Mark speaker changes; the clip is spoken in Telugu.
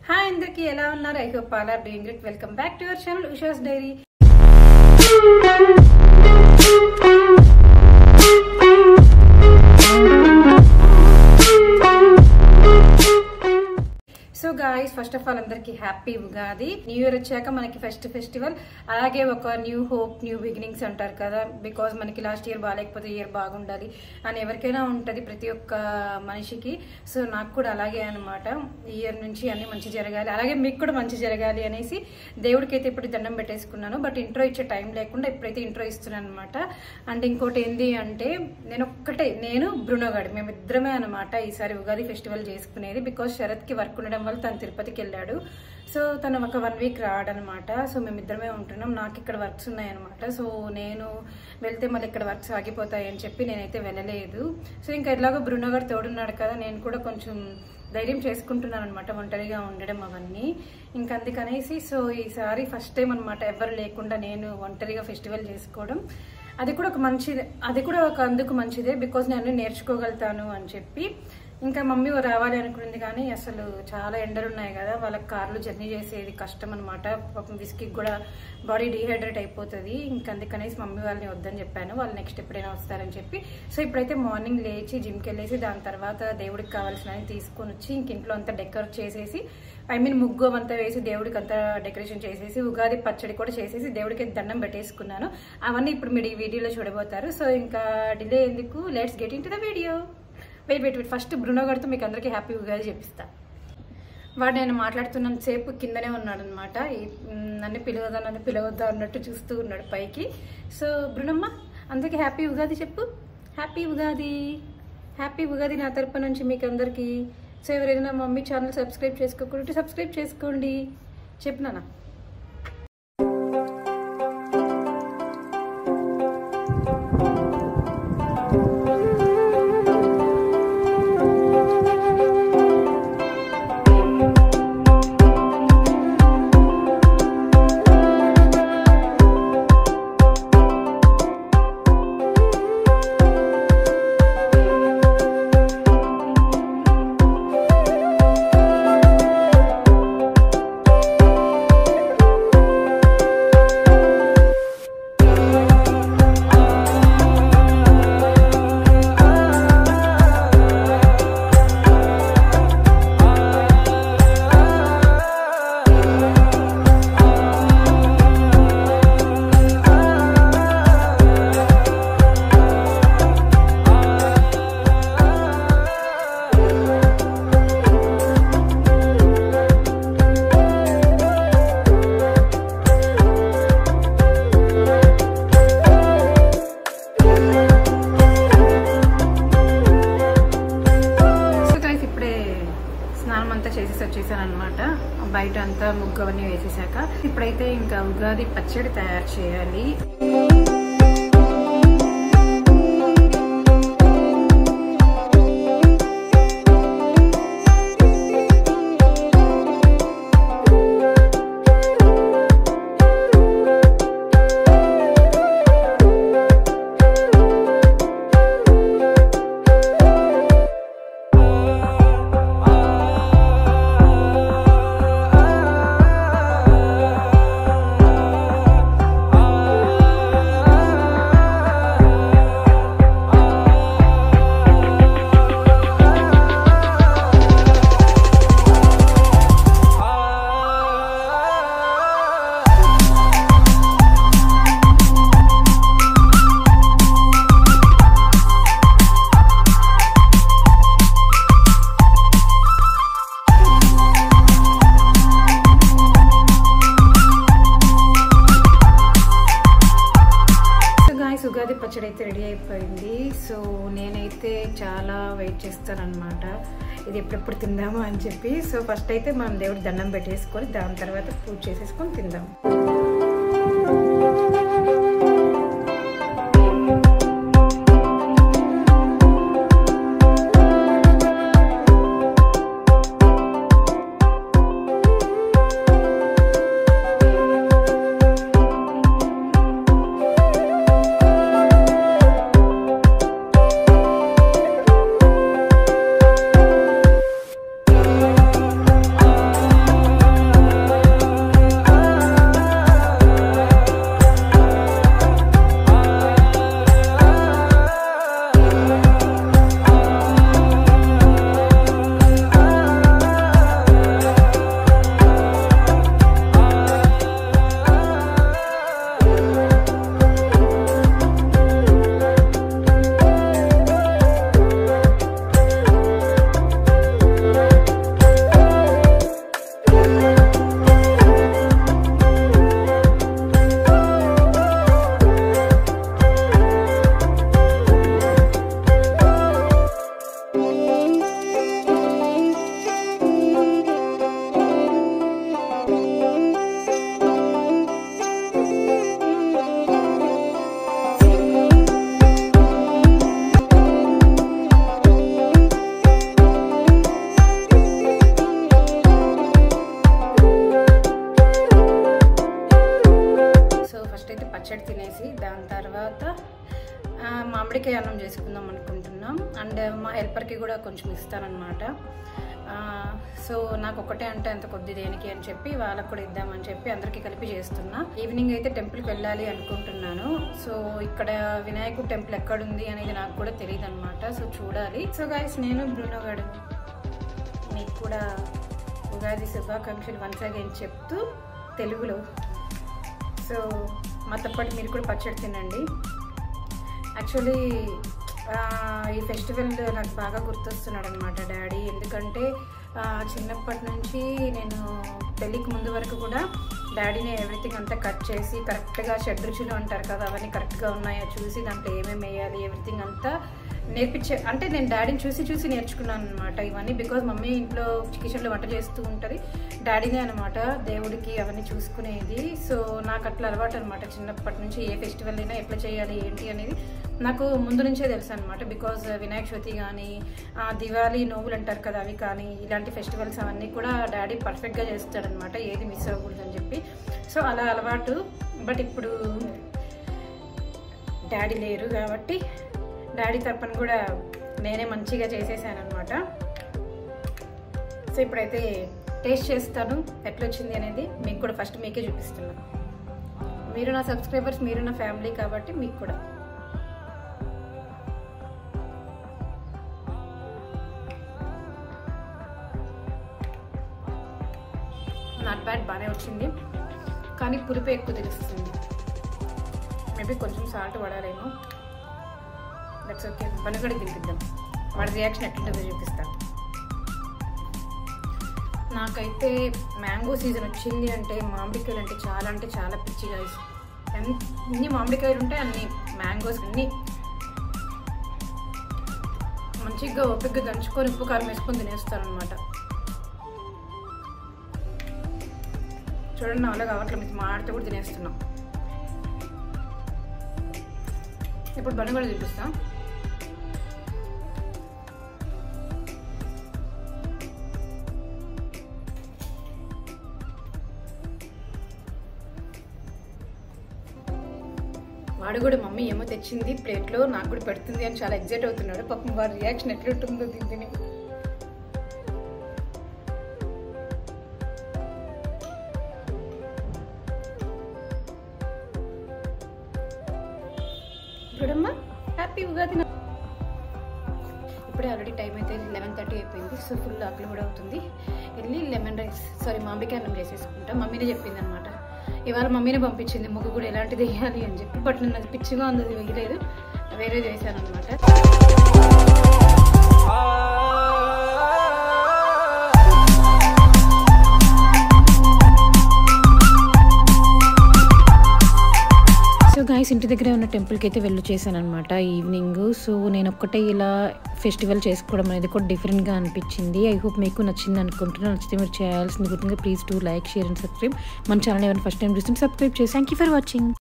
Speaker 1: హాయ్ అందరికి ఎలా ఉన్నారు I hope all are doing it welcome back to your channel Usha's diary so guys first of all అందరికి హ్యాపీ ఉగాది న్యూ ఇయర్ వచ్చాక మనకి ఫస్ట్ ఫెస్టివల్ అలాగే ఒక న్యూ హోప్ న్యూ బిగినింగ్స్ అంటారు కదా బికాజ్ మనకి లాస్ట్ ఇయర్ బాగాలేకపోతే ఇయర్ బాగుండాలి అని ఎవరికైనా ఉంటుంది ప్రతి ఒక్క మనిషికి సో నాకు కూడా అలాగే అనమాట ఈ ఇయర్ నుంచి అన్ని మంచి జరగాలి అలాగే మీకు కూడా మంచి జరగాలి అనేసి దేవుడికి అయితే ఇప్పుడు దండం పెట్టేసుకున్నాను బట్ ఇంట్రో ఇచ్చే టైం లేకుండా ఇప్పుడైతే ఇంట్రో ఇస్తున్నాను అనమాట అండ్ ఇంకోటి ఏంటి అంటే నేను ఒక్కటే నేను బ్రునోగాడు మేమిద్దరమే అనమాట ఈసారి ఉగాది ఫెస్టివల్ చేసుకునేది బికాజ్ శరత్కి వర్క్ ఉండడం వల్ల తను తిరుపతికి వెళ్ళాడు సో తను ఒక వన్ వీక్ రాడనమాట సో మేమిద్దరమే ఉంటున్నాం నాకు ఇక్కడ వర్క్స్ ఉన్నాయన్నమాట సో నేను వెళ్తే మళ్ళీ ఇక్కడ వర్క్స్ ఆగిపోతాయి అని చెప్పి నేనైతే వెళ్ళలేదు సో ఇంకా ఎలాగో బ్రునో గారు తోడున్నాడు కదా నేను కూడా కొంచెం ధైర్యం చేసుకుంటున్నాను అనమాట ఒంటరిగా ఉండడం అవన్నీ ఇంకా అందుకనేసి సో ఈసారి ఫస్ట్ టైం అనమాట ఎవరు లేకుండా నేను ఒంటరిగా ఫెస్టివల్ చేసుకోవడం అది కూడా ఒక మంచిదే అది కూడా ఒక అందుకు మంచిదే బికాజ్ నేను నేర్చుకోగలుగుతాను అని చెప్పి ఇంకా మమ్మీ రావాలి అనుకున్నది కానీ అసలు చాలా ఎండలు ఉన్నాయి కదా వాళ్ళకి కార్లు జర్నీ చేసేది కష్టం అనమాట పాపం విస్కీకి కూడా బాడీ డీహైడ్రేట్ అయిపోతుంది ఇంకా అందుకనేసి మమ్మీ వాళ్ళని వద్దని చెప్పాను వాళ్ళు నెక్స్ట్ ఎప్పుడైనా వస్తారని చెప్పి సో ఇప్పుడైతే మార్నింగ్ లేచి జిమ్కి వెళ్ళేసి దాని తర్వాత దేవుడికి కావాల్సినవి తీసుకొని వచ్చి ఇంక ఇంట్లో అంతా డెకరేట్ చేసేసి ఐ మీన్ ముగ్గు అంతా వేసి దేవుడికి అంతా డెకరేషన్ చేసేసి ఉగాది పచ్చడి కూడా చేసేసి దేవుడికి దండం పెట్టేసుకున్నాను అవన్నీ ఇప్పుడు మీరు ఈ వీడియోలో చూడబోతారు సో ఇంకా డిలే ఎందుకు let's get into the video wait wait wait first Bruno గారితో మీకు అందరికీ హ్యాపీ ఉగాది చెప్పిస్తా వాడు నేను మాట్లాడుతున్నంత సేపు కిందనే ఉన్నాడు అనమాట నన్ను పిలవదా నన్ను పిలవద్దా అన్నట్టు చూస్తూ ఉన్నాడు పైకి సో బృణమ్మ అందరికీ హ్యాపీ ఉగాది చెప్పు హ్యాపీ ఉగాది హ్యాపీ ఉగాది నా తరపు నుంచి మీకు అందరికీ సో ఎవరైనా మమ్మీ ఛానల్ సబ్స్క్రైబ్ చేసుకోకుంటే సబ్స్క్రైబ్ చేసుకోండి చెప్పినానా సో guys, ఇప్పుడే స్నానం అంతా చేసేసి వచ్చేసాను అనమాట బయట అంతా ముగ్గు అవన్నీ వేసేసాక ఇప్పుడైతే ఇంకా ఉగాది పచ్చడి తయారు చేయాలి సో గాయస్ ఉగాది పచ్చడి అయితే రెడీ అయిపోయింది సో నేనైతే చాలా వెయిట్ చేస్తానన్నమాట ఇది ఎప్పుడెప్పుడు తిందాము అని చెప్పి సో ఫస్ట్ అయితే మనం దేవుడి దండం పెట్టేసుకొని దాని తర్వాత పూజ చేసేసుకొని తిందాం
Speaker 2: ఆ
Speaker 1: పచ్చడి తినేసి దాని తర్వాత ఆ, మామిడికాయ అన్నం చేసుకుందాం అనుకుంటున్నాం అండ్ మా హెల్పర్కి కూడా కొంచెం ఇస్తానన్నమాట ఆ, సో నాకు ఒకటే అంటే అంత కొద్ది దేనికి అని చెప్పి వాళ్ళకు కూడా ఇద్దామని చెప్పి అందరికీ కలిపి చేస్తున్నా ఈవినింగ్ అయితే టెంపుల్కి వెళ్ళాలి అనుకుంటున్నాను సో ఇక్కడ వినాయకుడు టెంపుల్ ఎక్కడుంది అనేది నాకు కూడా తెలియదు అనమాట సో చూడాలి సో గాయస్ నేను బ్రూనో గారు మీకు కూడా ఉగాది శుభాకాంక్షలు వన్స్ అగైన్ చెప్తూ తెలుగులో సో మాతో పాటు మీరు కూడా పచ్చడి తినండి యాక్చువల్లీ ఈ ఫెస్టివల్ నాకు బాగా గుర్తొస్తున్నాడు అనమాట డాడీ ఎందుకంటే ఆ, చిన్నప్పటి నుంచి నేను పెళ్ళికి ముందు వరకు కూడా డాడీని ఎవ్రీథింగ్ అంతా కట్ చేసి కరెక్ట్గా షడ్ రుచులు అంటారు కదా అవన్నీ కరెక్ట్గా ఉన్నాయో చూసి దాంట్లో ఏమేమి వేయాలి ఎవ్రీథింగ్ అంతా నేర్పించే అంటే నేను డాడీని చూసి చూసి నేర్చుకున్నాను అనమాట ఇవన్నీ బికాజ్ మమ్మీ ఇంట్లో కిచెన్లో వంట చేస్తూ ఉంటుంది డాడీనే అనమాట దేవుడికి అవన్నీ చూసుకునేది సో నాకు అట్లా అలవాటు అనమాట చిన్నప్పటి నుంచి ఏ ఫెస్టివల్ అయినా ఎట్లా చేయాలి ఏంటి అనేది నాకు ముందు నుంచే తెలుసు అనమాట బికాజ్ వినాయక చవితి కానీ దివాళీ నోవులు అంటారు కదా అవి కానీ ఇలాంటి ఫెస్టివల్స్ అవన్నీ కూడా డాడీ పర్ఫెక్ట్గా చేస్తాడనమాట ఏది మిస్ అవ్వకూడదు అని చెప్పి సో అలా అలవాటు బట్ ఇప్పుడు డాడీ లేరు కాబట్టి డాడీ తరపున కూడా నేనే మంచిగా చేసేసాను అనమాట సో ఇప్పుడైతే టేస్ట్ చేస్తాను ఎట్లా వచ్చింది అనేది మీకు కూడా ఫస్ట్ మీకే చూపిస్తున్నాను మీరు నా సబ్స్క్రైబర్స్ మీరు నా ఫ్యామిలీ కాబట్టి మీకు కూడా నాట్ బ్యాడ్ బాగానే వచ్చింది కానీ పులుపు ఎక్కువ తెలుస్తుంది మేబీ కొంచెం సాల్ట్ పడాలేమో దట్స్ ఓకే బనగడి తినిపిద్దాం వాడి రియాక్షన్ ఎట్లుంటుందో చూపిస్తాను నాకైతే మ్యాంగో సీజన్ వచ్చింది అంటే మామిడికాయలు అంటే చాలా అంటే చాలా పిచ్చి గైస్ ఎన్ని మామిడికాయలు ఉంటాయి అన్ని మ్యాంగోస్ అన్ని మంచిగా ఓపికగా దంచుకొని ఉప్పు కారం వేసుకొని తినేస్తాను అనమాట చూడండి అలా కావట్లేదు మీకు మాడితే కూడా తినేస్తున్నాం ఇప్పుడు బన్ను కూడా చూపిస్తాం వాడు కూడా మమ్మీ ఏమో తెచ్చింది ప్లేట్లో నాకు కూడా పెడుతుంది అని చాలా ఎగ్జైట్ అవుతున్నాడు పాపం వాడి రియాక్షన్ ఎట్లుంటుందో దీన్ని చూడమ్మా హ్యాపీ ఉగాది నా- ఇప్పుడే ఆల్రెడీ టైం అయితే లెవెన్ థర్టీ అయిపోయింది సో ఫుల్ ఆకలి కూడా అవుతుంది వెళ్ళి లెమన్ రైస్ సారీ మామిడికాయ అన్నం చేసేసుకుంటా మమ్మీనే చెప్పింది అనమాట ఇవాళ మమ్మీనే పంపించింది ముగ్గు కూడా ఎలాంటిది వేయాలి అని చెప్పి బట్ నేను అది పిచ్చిగా ఉంది అది వేయలేదు వేరేది వేసాను అనమాట సో గాయస్ ఇంటి దగ్గరే ఉన్న టెంపుల్కి అయితే వెళ్ళి చేశాను అనమాట ఈవినింగ్ సో నేను ఒక్కటే ఇలా ఫెస్టివల్ చేసుకోవడం అనేది కూడా డిఫరెంట్గా అనిపించింది ఐ హోప్ మీకు నచ్చింది అనుకుంటున్నాను నచ్చితే మీరు చేయాల్సింది గుర్తుంగా please do like share and subscribe మన ఛానల్ ఏమైనా ఫస్ట్ టైం చూస్తుంటే సబ్స్క్రైబ్ చేసి థ్యాంక్ యూ ఫర్ వాచింగ్